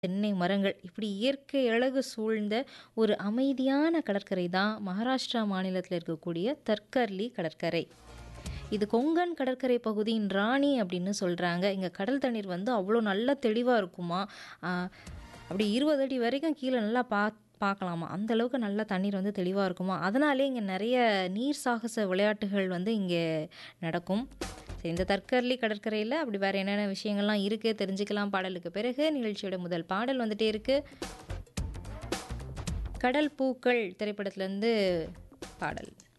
தென்னை மரங்கள் இப்படி இயற்கை அழகு சூழ்ந்த ஒரு அமைதியான கடற்கரை தான் மகாராஷ்டிரா மாநிலத்தில் இருக்கக்கூடிய தர்கர்லி கடற்கரை இது கொங்கன் கடற்கரை பகுதியின் ராணி அப்படின்னு சொல்கிறாங்க இங்கே கடல் தண்ணீர் வந்து அவ்வளோ நல்ல தெளிவாக இருக்குமா ஆஹ், அப்படி இருபது அடி வரைக்கும் கீழே நல்லா பா பார்க்கலாமா அந்த அளவுக்கு நல்ல தண்ணீர் வந்து தெளிவாக இருக்குமா அதனாலே இங்கே நிறைய நீர் சாகச விளையாட்டுகள் வந்து இங்கே நடக்கும் சரி இந்த தற்கர்லி கடற்கரையில் அப்படி வேறு என்னென்ன விஷயங்கள்லாம் இருக்குது தெரிஞ்சுக்கலாம் பாடலுக்கு பிறகு நிகழ்ச்சியோட முதல் பாடல் வந்துட்டே இருக்கு கடல் பூக்கள் திரைப்படத்துலேருந்து பாடல்